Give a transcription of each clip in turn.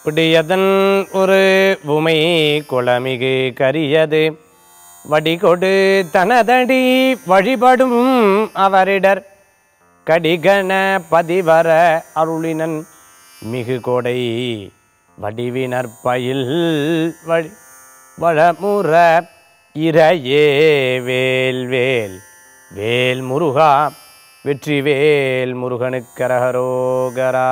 பிடியதன் ஒரு உமை குளமிகு கரியது வடிகொடு தனதடி வழிபடும் அவரிடர் கடிகன பதிவர அருளினன் மிகு கொடை வடிவினர் பயில் வழி வளமுற இரையே வேல் வேல் வேல் முருகா வெற்றி வேல் முருகனுக்கரகரோகரா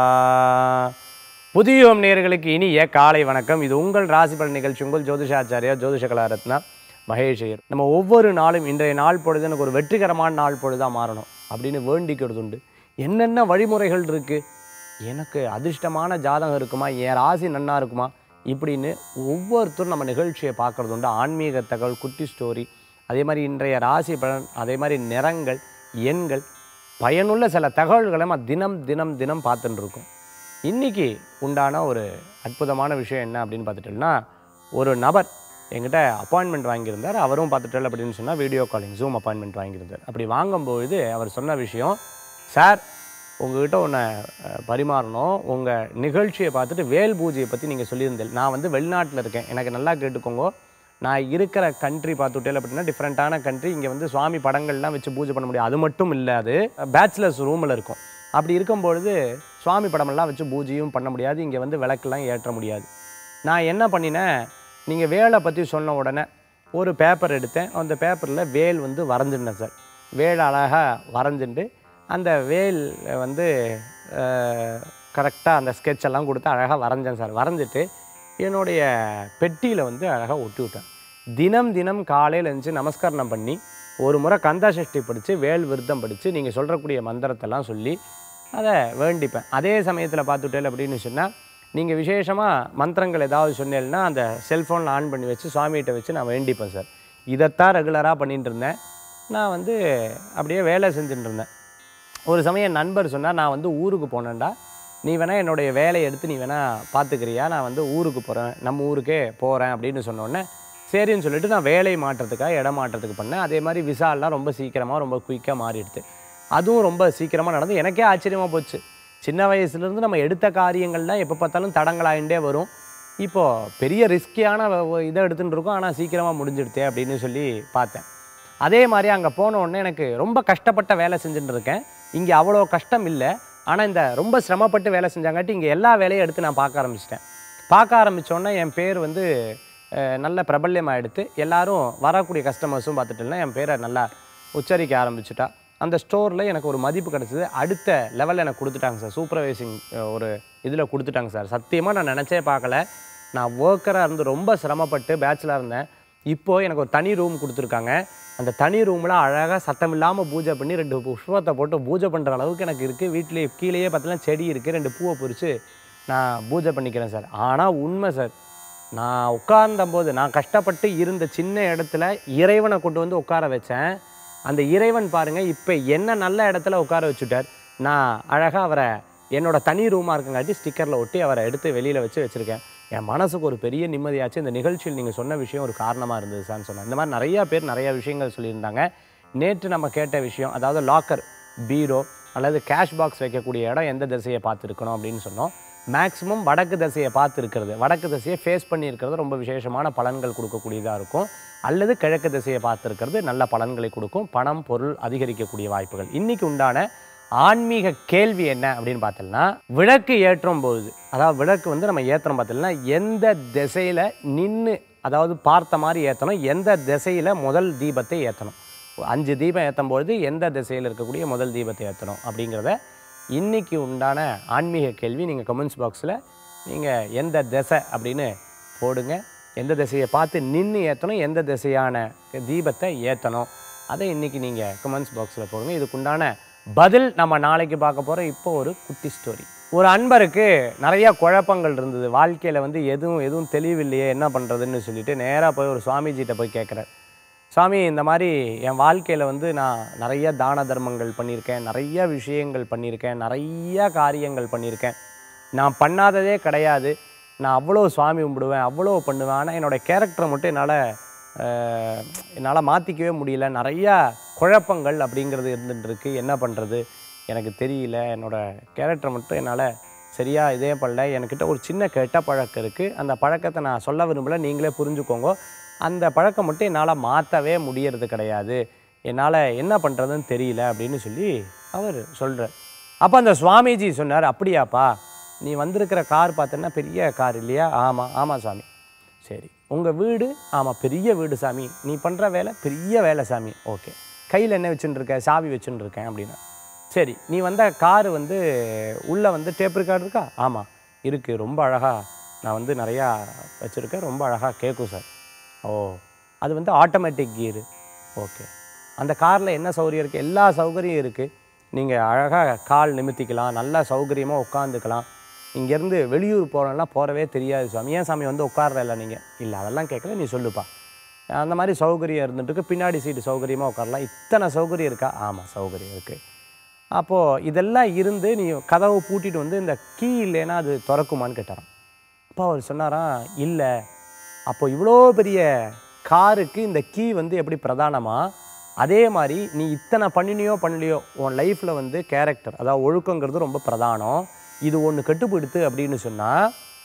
புதியோம் நேயர்களுக்கு இனிய காலை வணக்கம் இது உங்கள் ராசி பலன் நிகழ்ச்சி உங்கள் ஜோதிஷாச்சாரியா ஜோதிஷ கலாரத்னா மகேஷ் ஐயர் நம்ம ஒவ்வொரு நாளும் இன்றைய நாள் பொழுது எனக்கு ஒரு வெற்றிகரமான நாள் பொழுதாக மாறணும் அப்படின்னு வேண்டிக்கிறது உண்டு என்னென்ன வழிமுறைகள் இருக்குது எனக்கு அதிர்ஷ்டமான ஜாதகம் இருக்குமா என் ராசி நன்னா இருக்குமா இப்படின்னு ஒவ்வொருத்தரும் நம்ம நிகழ்ச்சியை பார்க்குறது உண்டு ஆன்மீக தகவல் குட்டி ஸ்டோரி அதே மாதிரி இன்றைய ராசி பலன் அதே மாதிரி நிறங்கள் எண்கள் பயனுள்ள சில தகவல்களை நம்ம தினம் தினம் தினம் பார்த்துட்டு இருக்கோம் இன்றைக்கி உண்டான ஒரு அற்புதமான விஷயம் என்ன அப்படின்னு பார்த்துட்டோம்னா ஒரு நபர் என்கிட்ட அப்பாயின்மெண்ட் வாங்கியிருந்தார் அவரும் பார்த்துட்டல் அப்படின்னு சொன்னால் வீடியோ காலிங் ஜூம் அப்பாயின்மெண்ட் வாங்கியிருந்தார் அப்படி வாங்கும்பொழுது அவர் சொன்ன விஷயம் சார் உங்ககிட்ட ஒன்று பரிமாறணும் உங்கள் நிகழ்ச்சியை பார்த்துட்டு வேல் பூஜையை பற்றி நீங்கள் சொல்லியிருந்தேன் நான் வந்து வெளிநாட்டில் இருக்கேன் எனக்கு நல்லா கேட்டுக்கோங்க நான் இருக்கிற கண்ட்ரி பார்த்துட்டேன் அப்படின்னா டிஃப்ரெண்ட்டான கண்ட்ரி இங்கே வந்து சுவாமி படங்கள்லாம் வச்சு பூஜை பண்ண முடியும் அது மட்டும் இல்லை அது பேச்சுலர்ஸ் ரூமில் இருக்கும் அப்படி இருக்கும்பொழுது சுவாமி படமெல்லாம் வச்சு பூஜையும் பண்ண முடியாது இங்கே வந்து விளக்கெல்லாம் ஏற்ற முடியாது நான் என்ன பண்ணினேன் நீங்கள் வேலை பற்றி சொன்ன உடனே ஒரு பேப்பர் எடுத்தேன் அந்த பேப்பரில் வேல் வந்து வரைஞ்சிருந்தேன் சார் வேல் அழகாக வரைஞ்சிட்டு அந்த வேல் வந்து கரெக்டாக அந்த sketch எல்லாம் கொடுத்து அழகாக வரைஞ்சேன் சார் வரைஞ்சிட்டு என்னுடைய பெட்டியில் வந்து அழகாக ஒட்டி விட்டேன் தினம் தினம் காலையில் எழுந்துச்சு நமஸ்காரம் பண்ணி ஒரு முறை கந்தா சஷ்டி படித்து வேல் விருத்தம் படித்து நீங்கள் சொல்கிறக்கூடிய மந்திரத்தெல்லாம் சொல்லி அதை வேண்டிப்பேன் அதே சமயத்தில் பார்த்துட்டேன் அப்படின்னு சொன்னால் நீங்கள் விசேஷமாக மந்திரங்கள் ஏதாவது சொன்னேன்னா அந்த செல்ஃபோனில் ஆன் பண்ணி வச்சு சுவாமிகிட்ட வச்சு நான் வேண்டிப்பேன் சார் இதைத்தான் ரெகுலராக பண்ணிட்டு இருந்தேன் நான் வந்து அப்படியே வேலை செஞ்சுட்டு இருந்தேன் ஒரு சமயம் என் நண்பர் சொன்னார் நான் வந்து ஊருக்கு போனேன்டா நீ வேணால் என்னுடைய வேலையை எடுத்து நீ வேணால் பார்த்துக்கிறியா நான் வந்து ஊருக்கு போகிறேன் நம்ம ஊருக்கே போகிறேன் அப்படின்னு சொன்னோடனே சரின்னு சொல்லிட்டு நான் வேலை மாற்றத்துக்காக இடம் மாற்றத்துக்கு பண்ணேன் அதே மாதிரி விசாலாம் ரொம்ப சீக்கிரமாக ரொம்ப குயிக்காக மாறிடுது அதுவும் ரொம்ப சீக்கிரமாக நடந்து எனக்கே ஆச்சரியமாக போச்சு சின்ன வயசுலேருந்து நம்ம எடுத்த காரியங்கள்லாம் எப்போ பார்த்தாலும் தடங்களாயிண்டே வரும் இப்போது பெரிய ரிஸ்கியான இதை எடுத்துகிட்டு இருக்கோம் ஆனால் சீக்கிரமாக முடிஞ்சிடுதே அப்படின்னு சொல்லி பார்த்தேன் அதே மாதிரி அங்கே போன உடனே எனக்கு ரொம்ப கஷ்டப்பட்ட வேலை செஞ்சுட்டு இருக்கேன் இங்கே அவ்வளோ கஷ்டம் இல்லை ஆனால் இந்த ரொம்ப சிரமப்பட்டு வேலை செஞ்சாங்காட்டி இங்கே எல்லா வேலையும் எடுத்து நான் பார்க்க ஆரம்பிச்சிட்டேன் பார்க்க ஆரம்பித்தோடனே என் பேர் வந்து அஹ், நல்ல பிரபல்யமாக எடுத்து எல்லாரும் வரக்கூடிய கஸ்டமர்ஸும் பார்த்துட்டுலாம் என் பேரை நல்லா உச்சரிக்க ஆரம்பிச்சுட்டா அந்த ஸ்டோரில் எனக்கு ஒரு மதிப்பு கிடச்சிது அடுத்த லெவலில் எனக்கு கொடுத்துட்டாங்க சார் சூப்பர்வைசிங் ஒரு இதில் கொடுத்துட்டாங்க சார் சத்தியமாக நான் நினச்சே பார்க்கல நான் ஒர்க்கராக இருந்து ரொம்ப சிரமப்பட்டு பேச்சுலர் இருந்தேன் இப்போது எனக்கு ஒரு தனி ரூம் கொடுத்துருக்காங்க அந்த தனி ரூமில் அழகாக சத்தம் இல்லாமல் பூஜை பண்ணி ரெண்டு புஷ்பத்தை போட்டு பூஜை பண்ணுற அளவுக்கு எனக்கு இருக்குது வீட்டிலேயே கீழேயே பார்த்தீங்கன்னா செடி இருக்குது ரெண்டு பூவை பொறிச்சு நான் பூஜை பண்ணிக்கிறேன் சார் ஆனால் உண்மை சார் நான் உட்கார்ந்தபோது நான் கஷ்டப்பட்டு இருந்த சின்ன இடத்துல இறைவனை கொண்டு வந்து உட்கார வச்சேன் அந்த இறைவன் பாருங்கள் இப்போ என்ன நல்ல இடத்துல உட்கார வச்சுட்டார் நான் அழகாக அவரை என்னோட தனி ரூமாக இருக்கங்காட்டி ஸ்டிக்கரில் ஒட்டி அவரை எடுத்து வெளியில் வச்சு வச்சுருக்கேன் என் மனசுக்கு ஒரு பெரிய நிம்மதியாச்சு இந்த நிகழ்ச்சியில் நீங்கள் சொன்ன விஷயம் ஒரு காரணமாக இருந்தது சார்னு சொன்னேன் இந்த மாதிரி நிறையா பேர் நிறையா விஷயங்கள் சொல்லியிருந்தாங்க நேற்று நம்ம கேட்ட விஷயம் அதாவது லாக்கர் பீரோ அல்லது கேஷ் பாக்ஸ் வைக்கக்கூடிய இடம் எந்த திசையை பார்த்துருக்கணும் அப்படின்னு சொன்னோம் மேக்ஸிமம் வடக்கு திசையை பார்த்து இருக்கிறது வடக்கு திசையை ஃபேஸ் பண்ணி இருக்கிறது ரொம்ப விசேஷமான பலன்கள் கொடுக்கக்கூடியதாக இருக்கும் அல்லது கிழக்கு திசையை பார்த்துருக்கிறது நல்ல பலன்களை கொடுக்கும் பணம் பொருள் அதிகரிக்கக்கூடிய வாய்ப்புகள் இன்னைக்கு உண்டான ஆன்மீக கேள்வி என்ன அப்படின்னு பார்த்தோம்னா விளக்கு ஏற்றும் பொழுது அதாவது விளக்கு வந்து நம்ம ஏற்றுறோம் பார்த்தோம்னா எந்த திசையில் நின்று அதாவது பார்த்த மாதிரி ஏற்றணும் எந்த திசையில் முதல் தீபத்தை ஏற்றணும் அஞ்சு தீபம் ஏற்றும் பொழுது எந்த திசையில் இருக்கக்கூடிய முதல் தீபத்தை ஏற்றணும் அப்படிங்கிறத இன்னைக்கு உண்டான ஆன்மீக கேள்வி நீங்கள் கமெண்ட்ஸ் பாக்ஸில் நீங்கள் எந்த திசை அப்படின்னு போடுங்க எந்த திசையை பார்த்து நின்று ஏற்றணும் எந்த திசையான தீபத்தை ஏற்றணும் அதை இன்றைக்கி நீங்கள் கமெண்ட்ஸ் பாக்ஸில் போடுங்க இதுக்குண்டான பதில் நம்ம நாளைக்கு பார்க்க போகிற இப்போ ஒரு குட்டி ஸ்டோரி ஒரு அன்பருக்கு நிறைய குழப்பங்கள் இருந்தது வாழ்க்கையில் வந்து எதுவும் எதுவும் தெளிவில்லையே என்ன பண்ணுறதுன்னு சொல்லிட்டு நேராக போய் ஒரு சுவாமிஜிகிட்ட போய் கேட்குறார் சாமி இந்த மாதிரி என் வாழ்க்கையில் வந்து நான் நிறைய தான தர்மங்கள் பண்ணியிருக்கேன் நிறைய விஷயங்கள் பண்ணியிருக்கேன் நிறைய காரியங்கள் பண்ணியிருக்கேன் நான் பண்ணாததே கிடையாது நான் அவ்வளோ சுவாமி கும்பிடுவேன் அவ்வளோ பண்ணுவேன் ஆனால் என்னோடய கேரக்டரை மட்டும் என்னால் என்னால் மாற்றிக்கவே முடியல நிறையா குழப்பங்கள் அப்படிங்கிறது இருந்துட்டு இருக்கு என்ன பண்ணுறது எனக்கு தெரியல என்னோடய கேரக்டரை மட்டும் என்னால் சரியா இதே பண்ணல என்கிட்ட ஒரு சின்ன கெட்ட பழக்கம் இருக்குது அந்த பழக்கத்தை நான் சொல்ல விரும்பல நீங்களே புரிஞ்சுக்கோங்க அந்த பழக்கம் மட்டும் என்னால் மாற்றவே முடியறது கிடையாது என்னால் என்ன பண்ணுறதுன்னு தெரியல அப்படின்னு சொல்லி அவர் சொல்கிறார் அப்போ அந்த சுவாமிஜி சொன்னார் அப்படியாப்பா நீ வந்திருக்கிற கார் பார்த்தோன்னா பெரிய கார் இல்லையா ஆமாம் ஆமாம் சாமி சரி உங்கள் வீடு ஆமாம் பெரிய வீடு சாமி நீ பண்ணுற வேலை பெரிய வேலை சாமி ஓகே கையில் என்ன வச்சுன்னு இருக்க சாவி வச்சுன்னு இருக்கேன் அப்படின்னா சரி நீ வந்த காரு வந்து உள்ளே வந்து டேப் ரெக்கார்டு இருக்கா ஆமாம் இருக்குது ரொம்ப அழகாக நான் வந்து நிறையா வச்சுருக்கேன் ரொம்ப அழகாக கேட்கும் சார் ஓ அது வந்து ஆட்டோமேட்டிக் கியரு ஓகே அந்த காரில் என்ன சௌகரியம் இருக்குது எல்லா சௌகரியம் இருக்குது நீங்கள் அழகாக கால் நிமித்திக்கலாம் நல்லா சௌகரியமாக உட்காந்துக்கலாம் இங்கேருந்து வெளியூர் போகிறோம்லாம் போகிறவே தெரியாது சாமி ஏன் சாமி வந்து உட்கார்ற இல்லை நீங்கள் இல்லை அதெல்லாம் கேட்கல நீ சொல்லுப்பா அந்த மாதிரி சௌகரியம் இருந்துட்டு இருக்கு பின்னாடி சீட்டு சௌகரியமாக உட்காரலாம் இத்தனை சௌகரியம் இருக்கா ஆமாம் சௌகரியம் இருக்குது அப்போது இதெல்லாம் இருந்து நீ கதவை பூட்டிட்டு வந்து இந்த கீ இல்லைன்னா அது திறக்குமான்னு கேட்டாராம் அப்போ அவர் சொன்னாராம் இல்லை அப்போ இவ்வளோ பெரிய காருக்கு இந்த கீ வந்து எப்படி பிரதானமா அதே மாதிரி நீ இத்தனை பண்ணினியோ பண்ணலையோ உன் லைஃப்பில் வந்து கேரக்டர் அதாவது ஒழுக்கங்கிறது ரொம்ப பிரதானம் இது ஒன்று கட்டுப்படுத்து அப்படின்னு சொன்னால்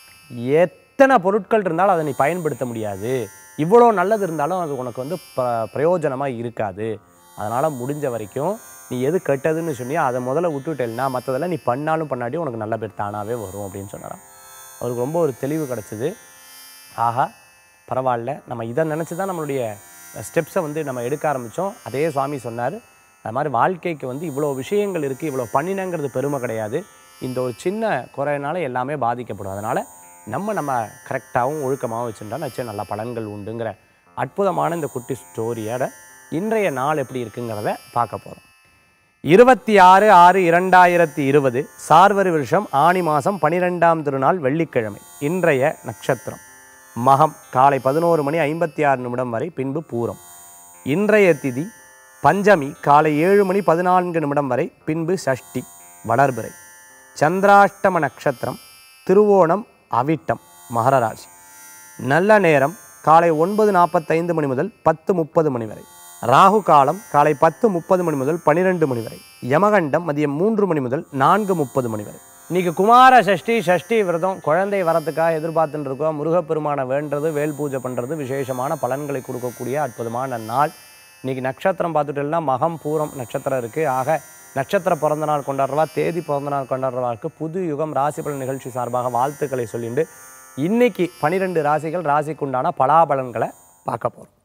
எத்தனை பொருட்கள் இருந்தாலும் அதை நீ பயன்படுத்த முடியாது இவ்வளோ நல்லது இருந்தாலும் அது உனக்கு வந்து ப பிரயோஜனமாக இருக்காது அதனால் முடிஞ்ச வரைக்கும் நீ எது கெட்டதுன்னு சொன்னியோ அதை முதல்ல விட்டுட்டேன்னா மற்றதெல்லாம் நீ பண்ணாலும் பண்ணாட்டி உனக்கு நல்ல பேர் தானாகவே வரும் அப்படின்னு சொன்னாராம் அவருக்கு ரொம்ப ஒரு தெளிவு கிடச்சிது ஆஹா பரவாயில்ல நம்ம இதை நினச்சி தான் நம்மளுடைய ஸ்டெப்ஸை வந்து நம்ம எடுக்க ஆரம்பித்தோம் அதே சுவாமி சொன்னார் அது மாதிரி வாழ்க்கைக்கு வந்து இவ்வளோ விஷயங்கள் இருக்குது இவ்வளோ பண்ணினங்கிறது பெருமை கிடையாது இந்த ஒரு சின்ன குறையினால எல்லாமே பாதிக்கப்படும் அதனால் நம்ம நம்ம கரெக்டாகவும் ஒழுக்கமாகவும் வச்சுருந்தா நிச்சயம் நல்ல பலன்கள் உண்டுங்கிற அற்புதமான இந்த குட்டி ஸ்டோரியோட இன்றைய நாள் எப்படி இருக்குங்கிறத பார்க்க போகிறோம் இருபத்தி ஆறு ஆறு இரண்டாயிரத்தி இருபது சார்வரி வருஷம் ஆணி மாதம் பனிரெண்டாம் திருநாள் வெள்ளிக்கிழமை இன்றைய நட்சத்திரம் மகம் காலை பதினோரு மணி ஐம்பத்தி ஆறு நிமிடம் வரை பின்பு பூரம் இன்றைய திதி பஞ்சமி காலை ஏழு மணி பதினான்கு நிமிடம் வரை பின்பு சஷ்டி வளர்பிறை சந்திராஷ்டம நட்சத்திரம் திருவோணம் அவிட்டம் மகர ராசி நல்ல நேரம் காலை ஒன்பது நாற்பத்தைந்து மணி முதல் பத்து முப்பது மணி வரை ராகு காலம் காலை பத்து முப்பது மணி முதல் பன்னிரெண்டு மணி வரை யமகண்டம் மதியம் மூன்று மணி முதல் நான்கு முப்பது மணி வரை இன்னைக்கு குமார சஷ்டி சஷ்டி விரதம் குழந்தை வரத்துக்காக எதிர்பார்த்துட்டு இருக்கோம் முருகப்பெருமானை வேண்டுறது வேல் பூஜை பண்ணுறது விசேஷமான பலன்களை கொடுக்கக்கூடிய அற்புதமான நாள் இன்னைக்கு நட்சத்திரம் பார்த்துட்டோம்னா மகம் பூரம் நட்சத்திரம் இருக்குது ஆக நட்சத்திர பிறந்த நாள் கொண்டாடுறவா தேதி பிறந்த நாள் கொண்டாடுறவாருக்கு புது யுகம் ராசி பலன் நிகழ்ச்சி சார்பாக வாழ்த்துக்களை சொல்லிட்டு இன்னைக்கு பனிரெண்டு ராசிகள் ராசிக்குண்டான பலாபலன்களை பார்க்க போகிறோம்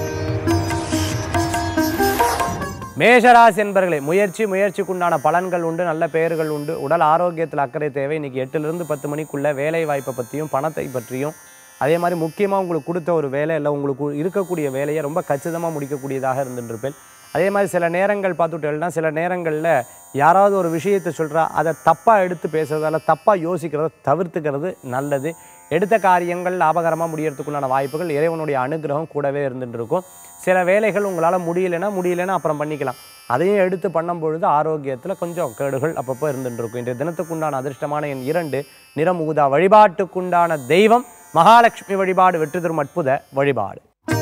மேஷராசி என்பர்களே முயற்சி முயற்சிக்குண்டான பலன்கள் உண்டு நல்ல பெயர்கள் உண்டு உடல் ஆரோக்கியத்தில் அக்கறை தேவை இன்னைக்கு எட்டுலேருந்து பத்து மணிக்குள்ள வேலை வாய்ப்பை பற்றியும் பணத்தை பற்றியும் அதே மாதிரி முக்கியமாக உங்களுக்கு கொடுத்த ஒரு வேலை இல்லை உங்களுக்கு இருக்கக்கூடிய வேலையை ரொம்ப கச்சிதமாக முடிக்கக்கூடியதாக இருந்துருப்பேன் அதே மாதிரி சில நேரங்கள் பார்த்துட்டேன்னா சில நேரங்களில் யாராவது ஒரு விஷயத்தை சொல்கிறா அதை தப்பாக எடுத்து பேசுறதால தப்பாக யோசிக்கிறத தவிர்த்துக்கிறது நல்லது எடுத்த காரியங்கள் லாபகரமாக முடியறதுக்குண்டான வாய்ப்புகள் இறைவனுடைய அனுகிரகம் கூடவே இருந்துட்டு இருக்கும் சில வேலைகள் உங்களால் முடியலைன்னா முடியலைன்னா அப்புறம் பண்ணிக்கலாம் அதையும் எடுத்து பண்ணும் பொழுது ஆரோக்கியத்தில் கொஞ்சம் கேடுகள் அப்பப்போ இருந்துட்டு இருக்கும் இன்றைய தினத்துக்குண்டான அதிர்ஷ்டமான என் இரண்டு நிறம் ஊதா வழிபாட்டுக்குண்டான தெய்வம் மகாலட்சுமி வழிபாடு வெற்றி தரும் அற்புத வழிபாடு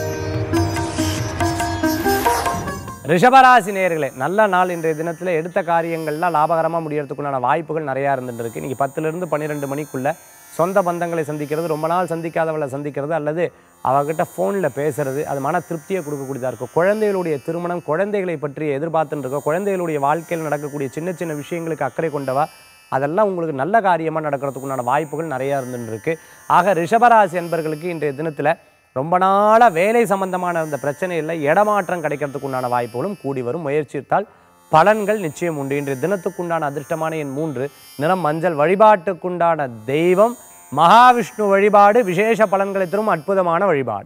ரிஷபராசி நேர்களே நல்ல நாள் இன்றைய தினத்தில் எடுத்த காரியங்கள்லாம் லாபகரமாக முடியறதுக்குண்டான வாய்ப்புகள் நிறையா இருந்துட்டு இருக்கு இன்னைக்கு பத்துலேருந்து பன்னிரெண்டு மணிக்குள்ள சொந்த பந்தங்களை சந்திக்கிறது ரொம்ப நாள் சந்திக்காதவளை சந்திக்கிறது அல்லது அவகிட்ட ஃபோனில் பேசுறது அது மன திருப்தியை கொடுக்கக்கூடியதாக இருக்கும் குழந்தைகளுடைய திருமணம் குழந்தைகளை பற்றி எதிர்பார்த்துட்டு இருக்கோம் குழந்தைகளுடைய வாழ்க்கையில் நடக்கக்கூடிய சின்ன சின்ன விஷயங்களுக்கு அக்கறை கொண்டவா அதெல்லாம் உங்களுக்கு நல்ல காரியமாக நடக்கிறதுக்குண்டான வாய்ப்புகள் நிறையா இருந்துட்டு இருக்கு ஆக ரிஷபராசி என்பர்களுக்கு இன்றைய தினத்தில் ரொம்ப நாளாக வேலை சம்பந்தமான அந்த பிரச்சனையில் இடமாற்றம் கிடைக்கிறதுக்கு உண்டான வாய்ப்புகளும் கூடி வரும் முயற்சித்தால் பலன்கள் நிச்சயம் உண்டு இன்றைய தினத்துக்குண்டான அதிர்ஷ்டமான எண் மூன்று நிறம் மஞ்சள் வழிபாட்டுக்குண்டான தெய்வம் மகாவிஷ்ணு வழிபாடு விசேஷ பலன்களை தரும் அற்புதமான வழிபாடு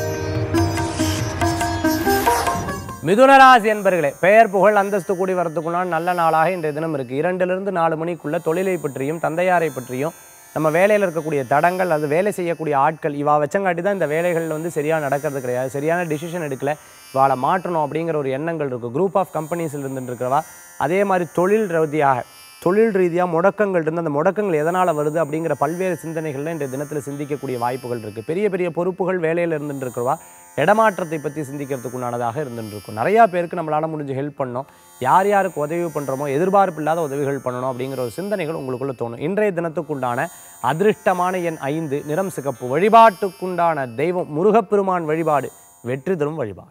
மிதுனராசி என்பர்களே பெயர் புகழ் அந்தஸ்து கூடி வரத்துக்குள்ளான நல்ல நாளாக இன்றைய தினம் இருக்குது இரண்டிலிருந்து நாலு மணிக்குள்ள தொழிலை பற்றியும் தந்தையாரை பற்றியும் நம்ம வேலையில் இருக்கக்கூடிய தடங்கள் அது வேலை செய்யக்கூடிய ஆட்கள் இவா வச்சங்காட்டி தான் இந்த வேலைகள் வந்து சரியாக நடக்கிறது கிடையாது சரியான டிசிஷன் எடுக்கல இவாளை மாற்றணும் அப்படிங்கிற ஒரு எண்ணங்கள் இருக்குது குரூப் ஆஃப் கம்பெனிஸில் இருந்துட்டு இருக்கிறவா அதே மாதிரி தொழில் ரீதியாக தொழில் ரீதியாக முடக்கங்கள் இருந்து அந்த முடக்கங்கள் எதனால் வருது அப்படிங்கிற பல்வேறு சிந்தனைகள்ல இன்றைய தினத்தில் சிந்திக்கக்கூடிய வாய்ப்புகள் இருக்குது பெரிய பெரிய பொறுப்புகள் வேலையில் இருந்துட்டு இருக்கிறவா இடமாற்றத்தை பற்றி சிந்திக்கிறதுக்கு உண்டானதாக இருந்துட்டு இருக்கும் நிறையா பேருக்கு நம்மளால் முடிஞ்சு ஹெல்ப் பண்ணோம் யார் யாருக்கு உதவி பண்ணுறோமோ எதிர்பார்ப்பு இல்லாத உதவிகள் பண்ணணும் அப்படிங்கிற ஒரு சிந்தனைகள் உங்களுக்குள்ள தோணும் இன்றைய தினத்துக்குண்டான அதிர்ஷ்டமான எண் ஐந்து நிறம் சிகப்பு வழிபாட்டுக்குண்டான தெய்வம் முருகப்பெருமான் வழிபாடு வெற்றி தரும் வழிபாடு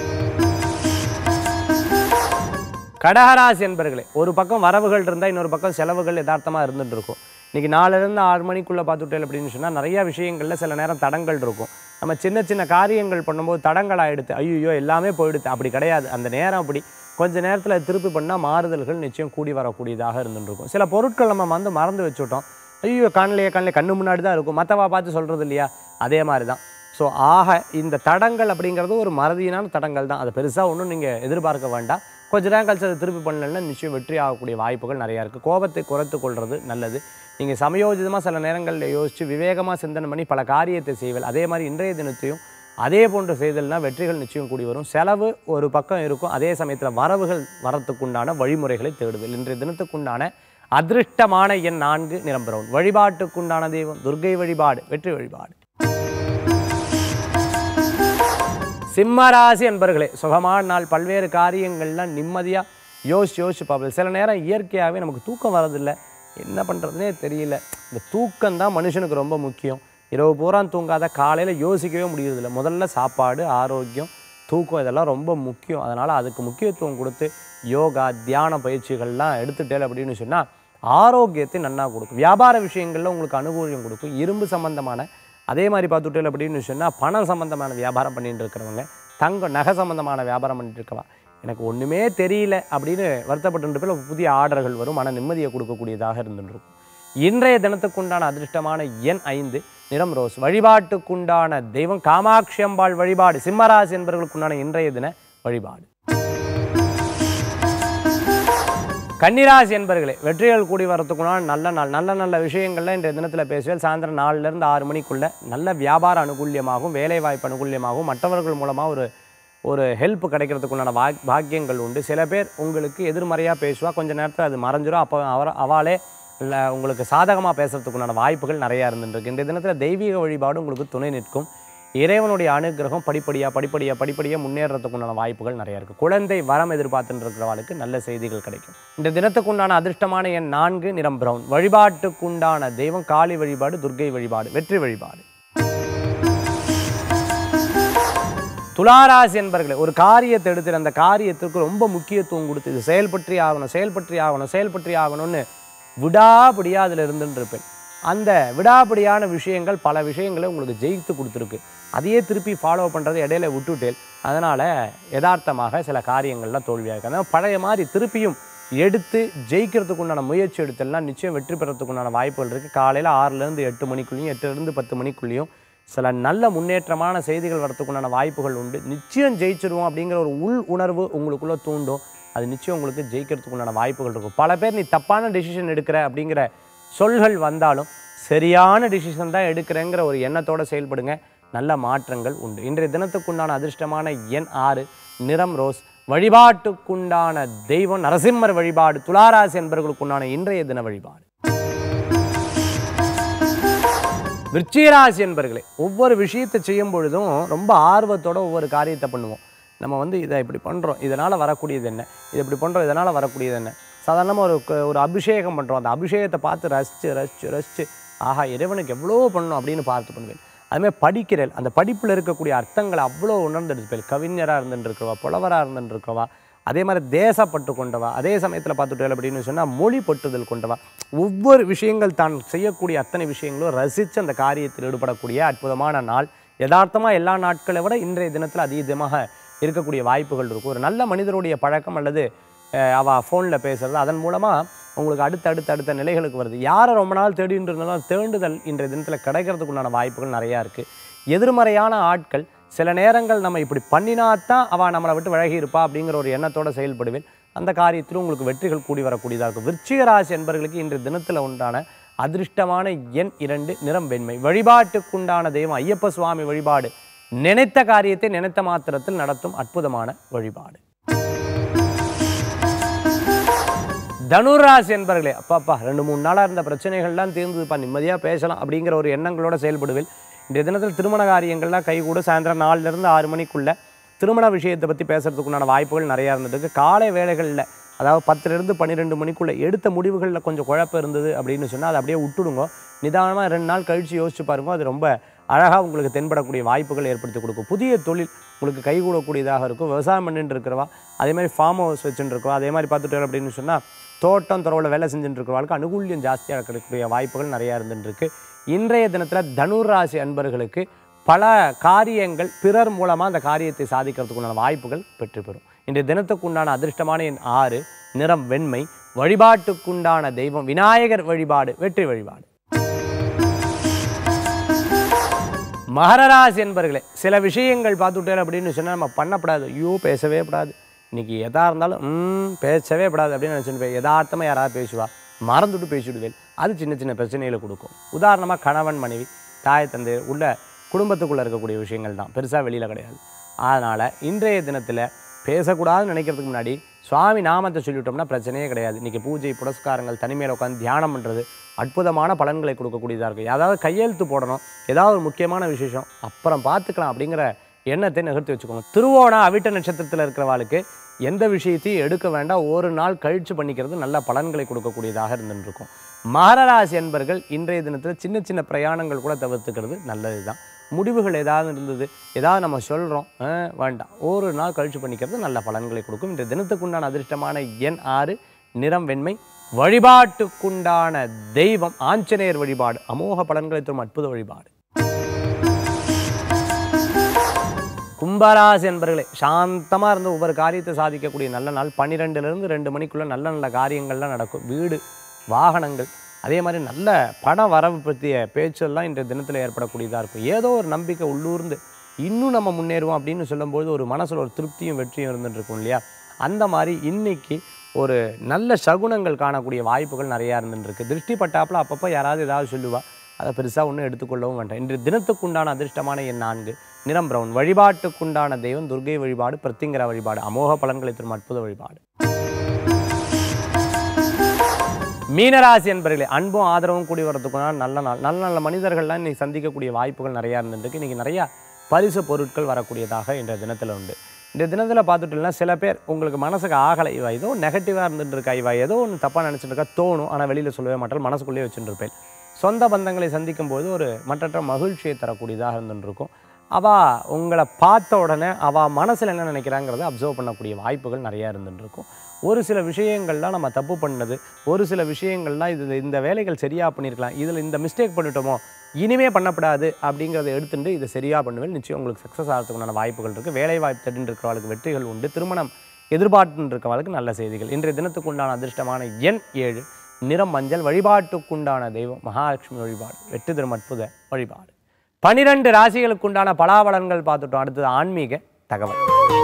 கடகராசி என்பர்களே ஒரு பக்கம் வரவுகள் இருந்தால் இன்னொரு பக்கம் செலவுகள் யதார்த்தமாக இருந்துட்டு இருக்கும் இன்றைக்கி நாலுலேருந்து ஆறு மணிக்குள்ளே பார்த்துட்டேன் அப்படின்னு சொன்னால் நிறைய விஷயங்களில் சில நேரம் தடங்கள் இருக்கும் நம்ம சின்ன சின்ன காரியங்கள் பண்ணும்போது தடங்கள் ஆகிடுது ஐயோ எல்லாமே போயிடுது அப்படி கிடையாது அந்த நேரம் அப்படி கொஞ்ச நேரத்தில் திருப்பி பண்ணால் மாறுதல்கள் நிச்சயம் கூடி வரக்கூடியதாக இருந்துட்டு இருக்கும் சில பொருட்கள் நம்ம வந்து மறந்து வச்சுட்டோம் ஐயோ கண்ணிலேயே கண்ணில் கண்ணு முன்னாடி தான் இருக்கும் மற்றவா பார்த்து சொல்கிறது இல்லையா அதே மாதிரி தான் ஸோ ஆக இந்த தடங்கள் அப்படிங்கிறது ஒரு மறதியினான தடங்கள் தான் அதை பெருசாக ஒன்றும் நீங்கள் எதிர்பார்க்க வேண்டாம் கொஞ்ச நேரம் கழிச்சு அதை திருப்பி பண்ணலன்னா நிச்சயம் வெற்றி ஆகக்கூடிய வாய்ப்புகள் நிறையா இருக்குது கோபத்தை குறைத்து கொள்வது நல்லது நீங்கள் சமயோஜிதமாக சில நேரங்களில் யோசித்து விவேகமாக சிந்தனை பண்ணி பல காரியத்தை செய்வல் அதே மாதிரி இன்றைய தினத்தையும் அதே போன்று செய்தல்னா வெற்றிகள் நிச்சயம் கூடி வரும் செலவு ஒரு பக்கம் இருக்கும் அதே சமயத்தில் வரவுகள் வரத்துக்குண்டான வழிமுறைகளை தேடுதல் இன்றைய தினத்துக்குண்டான அதிருஷ்டமான எண் நான்கு நிறம் பிரவுன் வழிபாட்டுக்குண்டான தெய்வம் துர்க்கை வழிபாடு வெற்றி வழிபாடு சிம்மராசி என்பர்களே சுகமான நாள் பல்வேறு காரியங்கள்லாம் நிம்மதியாக யோசிச்சு யோசிச்சு பார்ப்பது சில நேரம் இயற்கையாகவே நமக்கு தூக்கம் வரதில்லை என்ன பண்ணுறதுனே தெரியல இந்த தூக்கம் தான் மனுஷனுக்கு ரொம்ப முக்கியம் இரவு பூரா தூங்காத காலையில் யோசிக்கவே முடியறதில்ல முதல்ல சாப்பாடு ஆரோக்கியம் தூக்கம் இதெல்லாம் ரொம்ப முக்கியம் அதனால் அதுக்கு முக்கியத்துவம் கொடுத்து யோகா தியான பயிற்சிகள்லாம் எடுத்துட்டேன் அப்படின்னு சொன்னால் ஆரோக்கியத்தை நன்னா கொடுக்கும் வியாபார விஷயங்களில் உங்களுக்கு அனுகூலம் கொடுக்கும் இரும்பு சம்பந்தமான அதே மாதிரி பார்த்துட்டேன் அப்படின்னு சொன்னால் பணம் சம்பந்தமான வியாபாரம் பண்ணிட்டு இருக்கிறவங்க தங்கம் நகை சம்பந்தமான வியாபாரம் பண்ணிட்டு இருக்கவா எனக்கு ஒன்றுமே தெரியல அப்படின்னு வருத்தப்பட்டு போய் புதிய ஆர்டர்கள் வரும் மன நிம்மதியை கொடுக்கக்கூடியதாக இருந்துட்டு இருக்கும் இன்றைய தினத்துக்குண்டான அதிர்ஷ்டமான எண் ஐந்து நிறம் ரோஸ் வழிபாட்டுக்குண்டான தெய்வம் காமாட்சி அம்பாள் வழிபாடு சிம்மராசி என்பவர்களுக்குண்டான இன்றைய தின வழிபாடு கன்னிராசி என்பர்களே வெற்றிகள் கூடி வரத்துக்குனால் நல்ல நாள் நல்ல நல்ல விஷயங்கள்ல இன்றைய தினத்தில் பேசுவேன் சாயந்தரம் நாலுலேருந்து ஆறு மணிக்குள்ள நல்ல வியாபார அனுகூல்யமாகவும் வேலைவாய்ப்பு அனுகூல்யமாகவும் மற்றவர்கள் மூலமாக ஒரு ஒரு ஹெல்ப் கிடைக்கிறதுக்குண்டான வா பாக்கியங்கள் உண்டு சில பேர் உங்களுக்கு எதிர்மறையாக பேசுவா கொஞ்ச நேரத்தில் அது மறைஞ்சிரும் அப்போ அவர் அவளே இல்லை உங்களுக்கு சாதகமாக பேசுறதுக்குண்டான வாய்ப்புகள் நிறையா இருந்துருக்கு இன்றைய தினத்தில் தெய்வீக வழிபாடு உங்களுக்கு துணை நிற்கும் இறைவனுடைய அனுகிரகம் படிப்படியாக படிப்படியாக படிப்படியாக முன்னேறதுக்குண்டான வாய்ப்புகள் நிறையா இருக்குது குழந்தை வரம் எதிர்பார்த்துட்டு இருக்கிறவளுக்கு நல்ல செய்திகள் கிடைக்கும் இந்த தினத்துக்குண்டான அதிர்ஷ்டமான எண் நான்கு நிறம் பிரவுன் வழிபாட்டுக்குண்டான தெய்வம் காளி வழிபாடு துர்க்கை வழிபாடு வெற்றி வழிபாடு துளாராசி என்பர்களே ஒரு காரியத்தை எடுத்து அந்த காரியத்திற்கு ரொம்ப முக்கியத்துவம் கொடுத்து இது செயல்பற்றி ஆகணும் செயல்பற்றி ஆகணும் செயல்பற்றி ஆகணும்னு விடாபடியாக அதில் இருந்துட்டு இருப்பேன் அந்த விடாபடியான விஷயங்கள் பல விஷயங்களை உங்களுக்கு ஜெயித்து கொடுத்துருக்கு அதையே திருப்பி ஃபாலோ பண்ணுறது இடையில விட்டுட்டேன் அதனால் யதார்த்தமாக சில காரியங்கள்லாம் தோல்வியாக இருக்கு அதனால் பழைய மாதிரி திருப்பியும் எடுத்து ஜெயிக்கிறதுக்கு உண்டான முயற்சி எடுத்தல்னா நிச்சயம் வெற்றி பெறத்துக்கு உண்டான வாய்ப்புகள் இருக்குது காலையில் ஆறுலேருந்து எட்டு மணிக்குள்ளேயும் எட்டுலேருந்து பத்து மணிக்குள்ளேயும் சில நல்ல முன்னேற்றமான செய்திகள் வரத்துக்குண்டான வாய்ப்புகள் உண்டு நிச்சயம் ஜெயிச்சிருவோம் அப்படிங்கிற ஒரு உள் உணர்வு உங்களுக்குள்ளே தூண்டும் அது நிச்சயம் உங்களுக்கு ஜெயிக்கிறதுக்கு உண்டான வாய்ப்புகள் இருக்கும் பல பேர் நீ தப்பான டெசிஷன் எடுக்கிற அப்படிங்கிற சொல்கள் வந்தாலும் சரியான டிசிஷன் தான் எடுக்கிறேங்கிற ஒரு எண்ணத்தோட செயல்படுங்க நல்ல மாற்றங்கள் உண்டு இன்றைய தினத்துக்குண்டான அதிர்ஷ்டமான எண் ஆறு நிறம் ரோஸ் வழிபாட்டுக்குண்டான தெய்வம் நரசிம்மர் வழிபாடு துளாராசி என்பவர்களுக்குண்டான இன்றைய தின வழிபாடு விருச்சிகராசி என்பர்களே ஒவ்வொரு விஷயத்தை செய்யும் பொழுதும் ரொம்ப ஆர்வத்தோட ஒவ்வொரு காரியத்தை பண்ணுவோம் நம்ம வந்து இதை இப்படி பண்ணுறோம் இதனால் வரக்கூடியது என்ன இது இப்படி பண்ணுறோம் இதனால் வரக்கூடியது என்ன சாதாரணமாக ஒரு க- ஒரு அபிஷேகம் பண்ணுறோம் அந்த அபிஷேகத்தை பார்த்து ரசித்து ரசித்து ரசித்து ஆஹா இறைவனுக்கு எவ்வளோ பண்ணணும் அப்படின்னு பார்த்து பண்ணுவேன் அதுமாதிரி படிக்கிறேன் அந்த படிப்பில் இருக்கக்கூடிய அர்த்தங்களை அவ்வளோ உணர்ந்து எடுத்துப்பேன் கவிஞராக இருந்துட்டு இருக்கிறவா புலவராக இருந்துட்டு இருக்கிறவா அதே மாதிரி தேசப்பட்டு கொண்டவா அதே சமயத்தில் பார்த்துட்டேன் அப்படின்னு சொன்னால் மொழி பட்டுதல் கொண்டவா ஒவ்வொரு விஷயங்கள் தான் செய்யக்கூடிய அத்தனை விஷயங்களும் ரசித்து அந்த காரியத்தில் ஈடுபடக்கூடிய அற்புதமான நாள் யதார்த்தமாக எல்லா நாட்களை விட இன்றைய தினத்தில் அதீதமாக இருக்கக்கூடிய வாய்ப்புகள் இருக்கும் ஒரு நல்ல மனிதருடைய பழக்கம் அல்லது அஹ், அவ ஃபோனில் பேசுறது அதன் மூலமாக உங்களுக்கு அடுத்த அடுத்த அடுத்த நிலைகளுக்கு வருது யாரை ரொம்ப நாள் தேடிட்டு இருந்தாலும் தேண்டுதல் இன்றைய தினத்தில் கிடைக்கிறதுக்கு உண்டான வாய்ப்புகள் நிறையா இருக்குது எதிர்மறையான ஆட்கள் சில நேரங்கள் நம்ம இப்படி பண்ணினாத்தான் அவள் நம்மளை விட்டு விலகி இருப்பா அப்படிங்கிற ஒரு எண்ணத்தோட செயல்படுவேன் அந்த காரியத்திலும் உங்களுக்கு வெற்றிகள் கூடி வரக்கூடியதாக இருக்கும் விருச்சிக ராசி என்பவர்களுக்கு இன்றைய தினத்தில் உண்டான அதிர்ஷ்டமான எண் இரண்டு நிறம் வெண்மை வழிபாட்டுக்குண்டான தெய்வம் ஐயப்ப சுவாமி வழிபாடு நினைத்த காரியத்தை நினைத்த மாத்திரத்தில் நடத்தும் அற்புதமான வழிபாடு தனுராசி என்பர்களே அப்பாப்பா ரெண்டு மூணு நாளாக இருந்த பிரச்சனைகள்லாம் தீர்ந்ததுப்பா நிம்மதியாக பேசலாம் அப்படிங்கிற ஒரு எண்ணங்களோட செயல்படுவேன் இன்றைய தினத்தில் திருமண காரியங்கள்லாம் கைகூட சாயந்தரம் நாலுலேருந்து ஆறு மணிக்குள்ள திருமண விஷயத்தை பற்றி பேசுறதுக்குண்டான வாய்ப்புகள் நிறையா இருந்ததுக்கு காலை வேளைகளில் அதாவது பத்துலேருந்து பன்னிரெண்டு மணிக்குள்ளே எடுத்த முடிவுகளில் கொஞ்சம் குழப்பம் இருந்தது அப்படின்னு சொன்னால் அதை அப்படியே விட்டுடுங்க நிதானமாக ரெண்டு நாள் கழித்து யோசிச்சு பாருங்க அது ரொம்ப அழகாக உங்களுக்கு தென்படக்கூடிய வாய்ப்புகள் ஏற்படுத்தி கொடுக்கும் புதிய தொழில் உங்களுக்கு கைகூடக்கூடியதாக இருக்கும் விவசாயம் பண்ணிட்டு இருக்கிறவா அதே மாதிரி ஃபார்ம் ஹவுஸ் வச்சுட்டு இருக்கோம் அதே மாதிரி பார்த்துட்டு அப்படின்னு சொன்னால் தோட்டம் துறவில் வேலை செஞ்சுட்டு இருக்கிறவங்களுக்கு அனுகூல்யம் ஜாஸ்தியாக கிடைக்கக்கூடிய வாய்ப்புகள் நிறையா இருந்துட்டு இருக்கு இன்றைய தினத்தில் தனுர் ராசி அன்பர்களுக்கு பல காரியங்கள் பிறர் மூலமாக அந்த காரியத்தை சாதிக்கிறதுக்குண்டான வாய்ப்புகள் பெற்று பெறும் இன்றைய தினத்துக்குண்டான அதிர்ஷ்டமான எண் ஆறு நிறம் வெண்மை வழிபாட்டுக்குண்டான தெய்வம் விநாயகர் வழிபாடு வெற்றி வழிபாடு மகரராசி என்பர்களே சில விஷயங்கள் பார்த்துட்டேன் அப்படின்னு சொன்னால் நம்ம பண்ணப்படாது ஐயோ பேசவே கூடாது இன்னைக்கு எதா இருந்தாலும் ம் பேசவே கூடாது அப்படின்னு நினச்சிட்டு போய் யதார்த்தமாக யாராவது பேசுவா மறந்துட்டு பேசிவிடுவேன் அது சின்ன சின்ன பிரச்சனைகளை கொடுக்கும் உதாரணமாக கணவன் மனைவி தாய் தந்தை உள்ள குடும்பத்துக்குள்ளே இருக்கக்கூடிய விஷயங்கள் தான் பெருசாக வெளியில் கிடையாது அதனால் இன்றைய தினத்தில் பேசக்கூடாதுன்னு நினைக்கிறதுக்கு முன்னாடி சுவாமி நாமத்தை சொல்லிவிட்டோம்னா பிரச்சனையே கிடையாது இன்றைக்கி பூஜை புரஸ்காரங்கள் தனிமையில் உட்காந்து தியானம் பண்ணுறது அற்புதமான பலன்களை கொடுக்கக்கூடியதாக இருக்கும் ஏதாவது கையெழுத்து போடணும் ஏதாவது ஒரு முக்கியமான விசேஷம் அப்புறம் பார்த்துக்கலாம் அப்படிங்கிற எண்ணத்தை நிகழ்த்தி வச்சுக்கோங்க திருவோணா அவிட்ட நட்சத்திரத்தில் இருக்கிறவாளுக்கு எந்த விஷயத்தையும் எடுக்க வேண்டாம் ஒரு நாள் கழித்து பண்ணிக்கிறது நல்ல பலன்களை கொடுக்கக்கூடியதாக இருந்துட்டு இருக்கும் மகர ராசி என்பர்கள் இன்றைய தினத்தில் சின்ன சின்ன பிரயாணங்கள் கூட தவிர்த்துக்கிறது நல்லது தான் முடிவுகள் ஏதாவது இருந்தது ஏதாவது நம்ம சொல்கிறோம் வேண்டாம் ஒரு நாள் கழிச்சு பண்ணிக்கிறது நல்ல பலன்களை கொடுக்கும் இந்த தினத்துக்குண்டான அதிர்ஷ்டமான எண் ஆறு நிறம் வெண்மை வழிபாட்டுக்குண்டான தெய்வம் ஆஞ்சநேயர் வழிபாடு அமோக பலன்களை தரும் அற்புத வழிபாடு கும்பராசி என்பர்களே சாந்தமாக இருந்து ஒவ்வொரு காரியத்தை சாதிக்கக்கூடிய நல்ல நாள் பன்னிரெண்டுலேருந்து ரெண்டு மணிக்குள்ளே நல்ல நல்ல காரியங்கள்லாம் நடக்கும் வீடு வாகனங்கள் அதே மாதிரி நல்ல பண வரவு பற்றிய பேச்செல்லாம் இன்றைய தினத்தில் ஏற்படக்கூடியதாக இருக்கும் ஏதோ ஒரு நம்பிக்கை உள்ளூர்ந்து இன்னும் நம்ம முன்னேறுவோம் அப்படின்னு சொல்லும்போது ஒரு மனசில் ஒரு திருப்தியும் வெற்றியும் இருந்துட்டு இருக்கும் இல்லையா அந்த மாதிரி இன்னைக்கு ஒரு நல்ல சகுனங்கள் காணக்கூடிய வாய்ப்புகள் நிறையா இருந்துருக்கு திருஷ்டி பட்டாப்புல அப்பப்போ யாராவது ஏதாவது சொல்லுவா அதை பெருசாக ஒன்றும் எடுத்துக்கொள்ளவும் வேண்டாம் இன்று தினத்துக்குண்டான அதிர்ஷ்டமான எண் நான்கு நிறம் பிரவுன் வழிபாட்டுக்குண்டான தெய்வம் துர்கை வழிபாடு பிரத்திங்கர வழிபாடு அமோக பலன்களை தரும் அற்புத வழிபாடு மீனராசி என்பர்களே அன்பும் ஆதரவும் கூடி வரதுக்குண்டான நல்ல நாள் நல்ல நல்ல மனிதர்கள்லாம் இன்னைக்கு சந்திக்கக்கூடிய வாய்ப்புகள் நிறையா இருந்துருக்கு இன்றைக்கி நிறையா பரிசு பொருட்கள் வரக்கூடியதாக இன்றைய தினத்தில் உண்டு இந்த தினத்தில் பார்த்துட்டோம்னா சில பேர் உங்களுக்கு மனசுக்கு ஆகலை இவ ஏதோ நெகட்டிவாக இருந்துட்டு இருக்கா இவ ஏதோ ஒன்று தப்பாக நினச்சிட்டு இருக்கா தோணும் ஆனால் வெளியில் சொல்லவே மாட்டால் மனசுக்குள்ளேயே வச்சுட்டு இருப்பேன் சொந்த பந்தங்களை சந்திக்கும் போது ஒரு மற்றற்ற மகிழ்ச்சியை தரக்கூடியதாக இருந்துட்டு இருக்கும் அவள் உங்களை பார்த்த உடனே அவள் மனசில் என்ன நினைக்கிறாங்கிறத அப்சர்வ் பண்ணக்கூடிய வாய்ப்புகள் நிறையா இருந்துட்டு இருக்கும் ஒரு சில விஷயங்கள்லாம் நம்ம தப்பு பண்ணது ஒரு சில விஷயங்கள்லாம் இது இந்த வேலைகள் சரியாக பண்ணியிருக்கலாம் இதில் இந்த மிஸ்டேக் பண்ணிட்டோமோ இனிமே பண்ணப்படாது அப்படிங்கிறத எடுத்துட்டு இதை சரியாக பண்ணுவேன் நிச்சயம் உங்களுக்கு சக்ஸஸ் ஆகிறதுக்குண்டான வாய்ப்புகள் இருக்குது வேலை வாய்ப்பு தேடிட்டு இருக்கிறவங்களுக்கு வெற்றிகள் உண்டு திருமணம் எதிர்பார்த்துட்டு இருக்கிறவங்களுக்கு நல்ல செய்திகள் இன்றைய தினத்துக்கு உண்டான அதிர்ஷ்டமான எண் ஏழு நிறம் மஞ்சள் வழிபாட்டுக்குண்டான தெய்வம் மகாலட்சுமி வழிபாடு வெற்றி தரும் அற்புத வழிபாடு பனிரெண்டு ராசிகளுக்கு உண்டான பலாபலன்கள் பார்த்துட்டோம் அடுத்தது ஆன்மீக தகவல்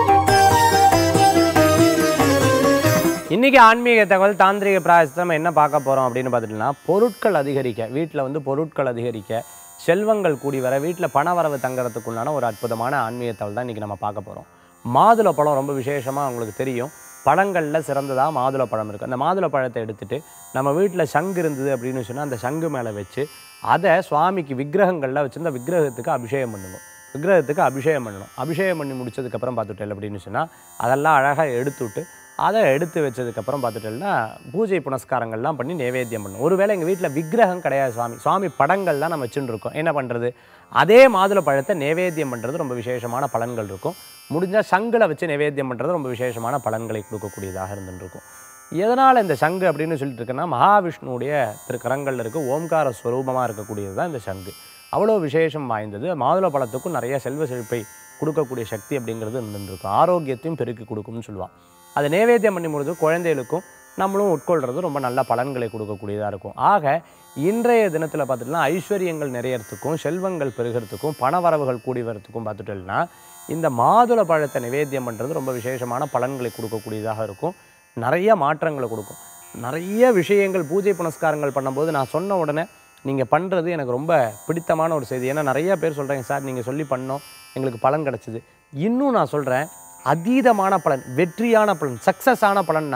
இன்றைக்கி ஆன்மீக தகவல் தாந்திரிக பிராயசத்தை நம்ம என்ன பார்க்க போகிறோம் அப்படின்னு பார்த்துட்டோம்னா பொருட்கள் அதிகரிக்க வீட்டில் வந்து பொருட்கள் அதிகரிக்க செல்வங்கள் கூடி வர வீட்டில் பண வரவு தங்குறதுக்குண்டான ஒரு அற்புதமான ஆன்மீக தகவல் தான் இன்றைக்கி நம்ம பார்க்க போகிறோம் மாதுளை பழம் ரொம்ப விசேஷமாக உங்களுக்கு தெரியும் பழங்களில் சிறந்ததாக மாதுளை பழம் இருக்குது அந்த மாதுளை பழத்தை எடுத்துட்டு நம்ம வீட்டில் சங்கு இருந்தது அப்படின்னு சொன்னால் அந்த சங்கு மேலே வச்சு அதை சுவாமிக்கு விக்கிரகங்களில் வச்சுருந்த விக்கிரகத்துக்கு அபிஷேகம் பண்ணுவோம் விக்கிரகத்துக்கு அபிஷேகம் பண்ணணும் அபிஷேகம் பண்ணி முடிச்சதுக்கப்புறம் பார்த்துட்டேன் அப்படின்னு சொன்னால் அதெல்லாம் அழகாக எடுத்துவிட்டு அதை எடுத்து வச்சதுக்கப்புறம் பார்த்துட்டேன்னா பூஜை புனஸ்காரங்கள்லாம் பண்ணி நைவேத்தியம் பண்ணணும் ஒருவேளை எங்கள் வீட்டில் விக்கிரகம் கிடையாது சுவாமி சுவாமி படங்கள் தான் நம்ம வச்சுட்டு இருக்கோம் என்ன பண்ணுறது அதே மாதுளை பழத்தை நைவேத்தியம் பண்ணுறது ரொம்ப விசேஷமான பலன்கள் இருக்கும் முடிஞ்சால் சங்கில் வச்சு நைவேத்தியம் பண்ணுறது ரொம்ப விசேஷமான பலன்களை கொடுக்கக்கூடியதாக இருந்துட்டு இருக்கும் எதனால் இந்த சங்கு அப்படின்னு சொல்லிட்டு இருக்கேன்னா மகாவிஷ்ணுவுடைய திருக்கரங்களில் இருக்க ஓம்கார ஸ்வரூபமாக இருக்கக்கூடியது தான் இந்த சங்கு அவ்வளோ விசேஷம் வாய்ந்தது மாதுளை பழத்துக்கும் நிறைய செல்வ செழிப்பை கொடுக்கக்கூடிய சக்தி அப்படிங்கிறது இருந்துட்டு இருக்கும் ஆரோக்கியத்தையும் பெருக்கி கொடுக்கும்னு சொல்லுவாள் அதை நைவேத்தியம் பண்ணி முடிஞ்சு குழந்தைகளுக்கும் நம்மளும் உட்கொள்கிறது ரொம்ப நல்ல பலன்களை கொடுக்கக்கூடியதாக இருக்கும் ஆக இன்றைய தினத்தில் பார்த்துட்டுனா ஐஸ்வர்யங்கள் நிறையறதுக்கும் செல்வங்கள் பெருகிறதுக்கும் பண வரவுகள் கூடி வரத்துக்கும் பார்த்துட்டோம்னா இந்த மாதுளை பழத்தை நிவேத்தியம் பண்ணுறது ரொம்ப விசேஷமான பலன்களை கொடுக்கக்கூடியதாக இருக்கும் நிறைய மாற்றங்களை கொடுக்கும் நிறைய விஷயங்கள் பூஜை புனஸ்காரங்கள் பண்ணும்போது நான் சொன்ன உடனே நீங்கள் பண்ணுறது எனக்கு ரொம்ப பிடித்தமான ஒரு செய்தி ஏன்னா நிறைய பேர் சொல்கிறாங்க சார் நீங்கள் சொல்லி பண்ணோம் எங்களுக்கு பலன் கிடச்சிது இன்னும் நான் சொல்கிறேன் அதீதமான பலன் வெற்றியான பலன் சக்ஸஸ் ஆன பலன்னா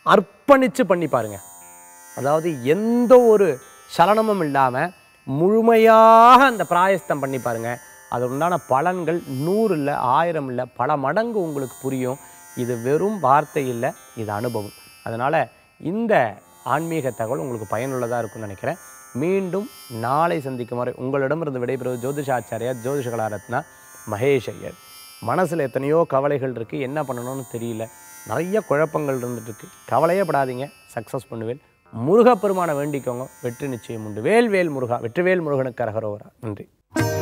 அர்ப்பணித்து பண்ணி பாருங்க அதாவது எந்த ஒரு சலனமும் இல்லாமல் முழுமையாக அந்த பிராயஸ்தம் பண்ணி பாருங்க அது உண்டான பலன்கள் நூறு இல்லை ஆயிரம் இல்லை பல மடங்கு உங்களுக்கு புரியும் இது வெறும் வார்த்தை இல்லை இது அனுபவம் அதனால் இந்த ஆன்மீக தகவல் உங்களுக்கு பயனுள்ளதாக இருக்கும்னு நினைக்கிறேன் மீண்டும் நாளை சந்திக்கும் வரை உங்களிடமிருந்து விடைபெறுவது ஜோதிஷாச்சாரியா ஜோதிஷ கலாரத்னா மகேஷ் ஐயர் மனசில் எத்தனையோ கவலைகள் இருக்குது என்ன பண்ணணும்னு தெரியல நிறைய குழப்பங்கள் இருந்துட்டு இருக்கு கவலையே படாதீங்க சக்ஸஸ் பண்ணுவேன் முருகப்பெருமானை வேண்டிக்கோங்க வெற்றி நிச்சயம் உண்டு வேல் வேல் முருகா வெற்றிவேல் முருகனுக்கு அரகரோரா நன்றி